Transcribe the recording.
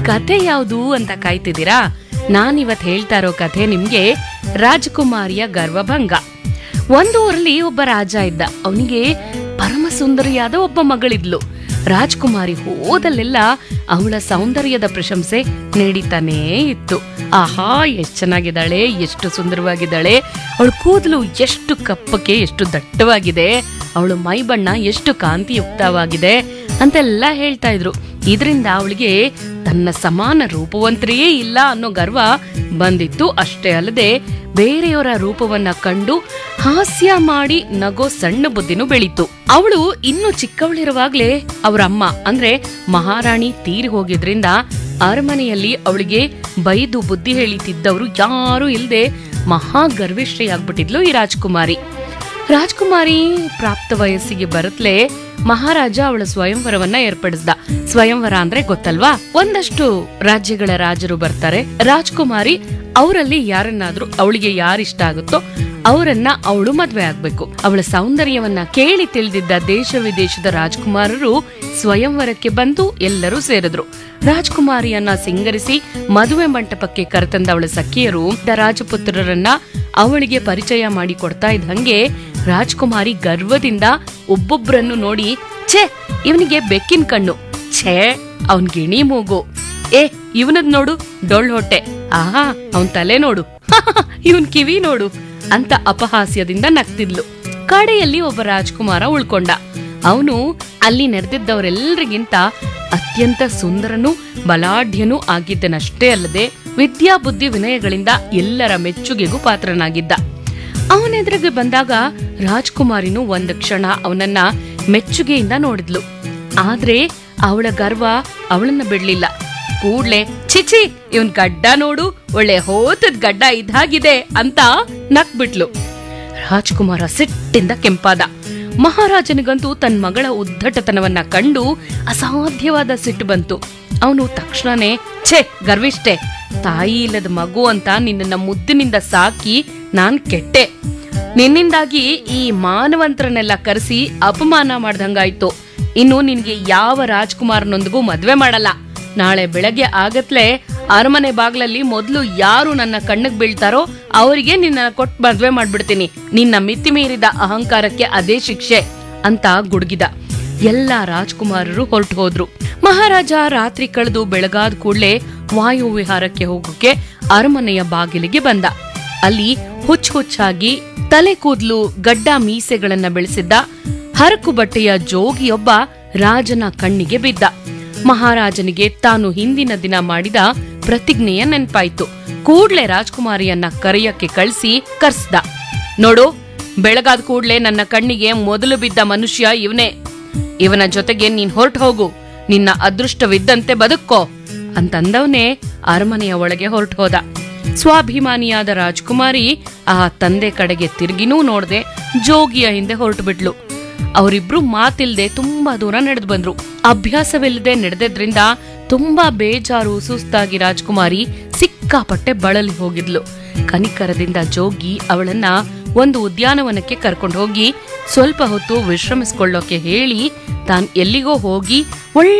ಕಥೆ ಯಾವುದು ಅಂತ ಕಾಯ್ತಿದ್ದೀರಾ ನಾನಿವತ್ ಹೇಳ್ತಾ ಇರೋ ಕಥೆ ನಿಮ್ಗೆ ರಾಜಕುಮಾರಿಯ ಗರ್ವಭಂಗ ಒಂದು ಊರಲ್ಲಿ ಒಬ್ಬ ರಾಜ ಇದ್ದ ಅವನಿಗೆ ಪರಮ ಸುಂದರಿಯಾದ ಒಬ್ಬ ಮಗಳಿದ್ಲು ರಾಜ್ಕುಮಾರಿ ಹೋದಲ್ಲೆಲ್ಲ ಅವಳ ಸೌಂದರ್ಯದ ಪ್ರಶಂಸೆ ನಡೀತಾನೇ ಇತ್ತು ಆಹಾ ಎಷ್ಟು ಚೆನ್ನಾಗಿದ್ದಾಳೆ ಎಷ್ಟು ಸುಂದರವಾಗಿದ್ದಾಳೆ ಅವಳ ಕೂದಲು ಎಷ್ಟು ಕಪ್ಪಕ್ಕೆ ಎಷ್ಟು ದಟ್ಟವಾಗಿದೆ ಅವಳು ಮೈ ಬಣ್ಣ ಎಷ್ಟು ಕಾಂತಿಯುಕ್ತವಾಗಿದೆ ಅಂತೆಲ್ಲ ಹೇಳ್ತಾ ಇದ್ರು ಇದರಿಂದ ಅವಳಿಗೆ ತನ್ನ ಸಮಾನ ರೂಪವಂತರಿಯೇ ಇಲ್ಲ ಅನ್ನೋ ಗರ್ವ ಬಂದಿತ್ತು ಅಷ್ಟೇ ಅಲ್ಲದೆ ಬೇರೆಯವರ ರೂಪವನ್ನ ಕಂಡು ಹಾಸ್ಯ ಮಾಡಿ ನಗೋ ಸಣ್ಣ ಬುದ್ಧಿನೂ ಬೆಳೀತು ಅವಳು ಇನ್ನು ಚಿಕ್ಕವಳಿರುವಾಗ್ಲೇ ಅವರ ಅಮ್ಮ ಅಂದ್ರೆ ಮಹಾರಾಣಿ ತೀರಿ ಹೋಗಿದ್ರಿಂದ ಅರಮನೆಯಲ್ಲಿ ಅವಳಿಗೆ ಬೈದು ಬುದ್ಧಿ ಹೇಳಿತಿದ್ದವರು ಯಾರೂ ಇಲ್ಲದೆ ಮಹಾ ಗರ್ವಿಷ್ಠೆಯಾಗ್ಬಿಟ್ಟಿದ್ಲು ಈ ರಾಜ್ಕುಮಾರಿ ರಾಜ್ಕುಮಾರಿ ಪ್ರಾಪ್ತ ವಯಸ್ಸಿಗೆ ಬರುತ್ತಲೇ ಮಹಾರಾಜ ಅವಳ ಸ್ವಯಂವರವನ್ನ ಏರ್ಪಡಿಸ್ದ ಸ್ವಯಂವರ ಅಂದ್ರೆ ಗೊತ್ತಲ್ವಾ ಒಂದಷ್ಟು ರಾಜ್ಯಗಳ ರಾಜರು ಬರ್ತಾರೆ ರಾಜ್ಕುಮಾರಿ ಅವರಲ್ಲಿ ಯಾರನ್ನಾದ್ರೂ ಅವಳಿಗೆ ಯಾರಿಷ್ಟ ಆಗುತ್ತೋ ಅವರನ್ನ ಅವಳು ಮದ್ವೆ ಆಗ್ಬೇಕು ಅವಳ ಸೌಂದರ್ಯವನ್ನ ಕೇಳಿ ತಿಳಿದಿದ್ದ ದೇಶ ವಿದೇಶದ ರಾಜ್ಕುಮಾರರು ಸ್ವಯಂವರಕ್ಕೆ ಬಂದು ಎಲ್ಲರೂ ಸೇರಿದ್ರು ರಾಜ್ಕುಮಾರಿಯನ್ನ ಸಿಂಗರಿಸಿ ಮದುವೆ ಮಂಟಪಕ್ಕೆ ಕರೆತಂದ ಅವಳ ಸಖಿಯರು ದ ರಾಜಪುತ್ರರನ್ನ ಅವಳಿಗೆ ಪರಿಚಯ ಮಾಡಿ ಕೊಡ್ತಾ ಇದ್ದಂಗೆ ರಾಜ್ಕುಮಾರಿ ಗರ್ವದಿಂದ ಒಬ್ಬೊಬ್ರನ್ನು ನೋಡಿ ಛೇ ಇವನಿಗೆ ಬೆಕ್ಕಿನ ಕಣ್ಣು ಛೇ ಅವನ್ ಗಿಣಿ ಮೂಗು ಏ ಇವನದ್ ನೋಡು ಡೊಳ್ ಹೊಟ್ಟೆ ಆಹಾ ಅವನ್ ತಲೆ ನೋಡು ಇವನ್ ಕಿವಿ ನೋಡು ಅಂತ ಅಪಹಾಸ್ಯದಿಂದ ನಗ್ತಿದ್ಲು ಕಡೆಯಲ್ಲಿ ಒಬ್ಬ ರಾಜ್ಕುಮಾರ ಉಳ್ಕೊಂಡ ಅವನು ಅಲ್ಲಿ ನೆರೆದಿದ್ದವರೆಲ್ಲರಿಗಿಂತ ಅತ್ಯಂತ ಸುಂದರನೂ ಬಲಾಢ್ಯನೂ ಆಗಿದ್ದನಷ್ಟೇ ಅಲ್ಲದೆ ವಿದ್ಯಾ ಬುದ್ಧಿ ವಿನಯಗಳಿಂದ ಎಲ್ಲರ ಮೆಚ್ಚುಗೆಗೂ ಪಾತ್ರನಾಗಿದ್ದ ಅವನೆದುರಿಗೆ ಬಂದಾಗ ರಾಜ್ಕುಮಾರಿನೂ ಒಂದು ಕ್ಷಣ ಅವನನ್ನ ಮೆಚ್ಚುಗೆಯಿಂದ ನೋಡಿದ್ಲು ಆದ್ರೆ ಅವಳ ಗರ್ವ ಅವಳನ್ನ ಬಿಡ್ಲಿಲ್ಲ ಕೂಡ್ಲೆ ಚಿಚಿ ಇವನ್ ಗಡ್ಡ ನೋಡು ಒಳ್ಳೆ ಹೋತದ್ ಗಡ್ಡ ಇದಾಗಿದೆ ಅಂತ ನಕ್ಬಿಟ್ಲು ರಾಜ್ಕುಮಾರ ಸಿಟ್ಟಿಂದ ಕೆಂಪಾದ ಮಹಾರಾಜನಿಗಂತೂ ತನ್ನ ಮಗಳ ಉದ್ದಟತನವನ್ನ ಕಂಡು ಅಸಾಧ್ಯವಾದ ಸಿಟ್ಟು ಬಂತು ಅವನು ತಕ್ಷಣನೇ ಛೇ ಗರ್ವಿಷ್ಠೆ ತಾಯಿ ಇಲ್ಲದ ಮಗು ಅಂತ ನಿನ್ನನ್ನ ಮುದ್ದಿನಿಂದ ಸಾಕಿ ನಾನ್ ಕೆಟ್ಟೆ ನಿನ್ನಿಂದಾಗಿ ಈ ಮಾನವಂತರನ್ನೆಲ್ಲ ಕರೆಸಿ ಅಪಮಾನ ಮಾಡ್ದಂಗಾಯ್ತು ಇನ್ನು ನಿನ್ಗೆ ಯಾವ ರಾಜ್ಕುಮಾರನೊಂದಿಗೂ ಮದ್ವೆ ಮಾಡಲ್ಲ ನಾಳೆ ಬೆಳಗ್ಗೆ ಆಗತ್ಲೆ ಅರಮನೆ ಬಾಗ್ಲಲ್ಲಿ ಮೊದ್ಲು ಯಾರು ನನ್ನ ಕಣ್ಣಿಗೆ ಬೀಳ್ತಾರೋ ಅವರಿಗೆ ನಿನ್ನ ಕೊಟ್ಟು ಮದ್ವೆ ಮಾಡ್ಬಿಡ್ತೀನಿ ನಿನ್ನ ಮಿತಿ ಮೀರಿದ ಅಹಂಕಾರಕ್ಕೆ ಅದೇ ಶಿಕ್ಷೆ ಅಂತ ಗುಡುಗಿದ ಎಲ್ಲ ರಾಜ್ಕುಮಾರರು ಹೊರಟು ಹೋದ್ರು ಮಹಾರಾಜ ರಾತ್ರಿ ಕಳೆದು ಬೆಳಗಾದ ಕೂಡ್ಲೆ ವಾಯು ವಿಹಾರಕ್ಕೆ ಹೋಗೋಕೆ ಅರಮನೆಯ ಬಾಗಿಲಿಗೆ ಬಂದ ಅಲ್ಲಿ ಹುಚ್ಚ ಹುಚ್ಚಾಗಿ ತಲೆ ಕೂದ್ಲು ಗಡ್ಡ ಮೀಸೆಗಳನ್ನ ಬೆಳೆಸಿದ್ದ ಹರಕು ಬಟ್ಟೆಯ ಜೋಗಿಯೊಬ್ಬ ರಾಜನ ಕಣ್ಣಿಗೆ ಬಿದ್ದ ಮಹಾರಾಜನಿಗೆ ತಾನು ಹಿಂದಿನ ದಿನ ಮಾಡಿದ ಪ್ರತಿಜ್ಞೆಯ ನೆನ್ಪಾಯ್ತು ಕೂಡ್ಲೆ ರಾಜ್ಕುಮಾರಿಯನ್ನ ಕರೆಯಕ್ಕೆ ಕಳಿಸಿ ಕರ್ಸ್ದ ನೋಡು ಬೆಳಗಾದ ಕೂಡ್ಲೆ ನನ್ನ ಕಣ್ಣಿಗೆ ಮೊದಲು ಬಿದ್ದ ಮನುಷ್ಯ ಇವನೇ ಇವನ ಜೊತೆಗೆ ನೀನ್ ಹೊರಟು ಹೋಗು ನಿನ್ನ ಅದೃಷ್ಟವಿದ್ದಂತೆ ಬದುಕೋ ಅಂತಂದವನೇ ಅರಮನೆಯ ಒಳಗೆ ಹೊರಟು ಹೋದ ಸ್ವಾಭಿಮಾನಿಯಾದ ರಾಜ್ಕುಮಾರಿ ಆ ತಂದೆ ಕಡೆಗೆ ತಿರುಗಿನೂ ನೋಡ್ದೆ ಜೋಗಿಯ ಹಿಂದೆ ಹೊರಟು ಬಿಟ್ಲು ಅವರಿಬ್ರು ಮಾತಿಲ್ದೆ ತುಂಬಾ ದೂರ ನಡೆದು ಬಂದ್ರು ಅಭ್ಯಾಸವಿಲ್ಲದೆ ನಡೆದಿದ್ರಿಂದ ತುಂಬಾ ಬೇಜಾರು ಸುಸ್ತಾಗಿ ರಾಜ್ಕುಮಾರಿ ಸಿಕ್ಕಾಪಟ್ಟೆ ಬಳಲಿ ಹೋಗಿದ್ಲು ಕನಿಕರದಿಂದ ಜೋಗಿ ಅವಳನ್ನ ಒಂದು ಉದ್ಯಾನವನಕ್ಕೆ ಕರ್ಕೊಂಡು ಹೋಗಿ ಸ್ವಲ್ಪ ಹೊತ್ತು ವಿಶ್ರಮಿಸ್ಕೊಳ್ಳೋಕೆ ಹೇಳಿ ತಾನ್ ಎಲ್ಲಿಗೋ ಹೋಗಿ ಒಳ್ಳೆ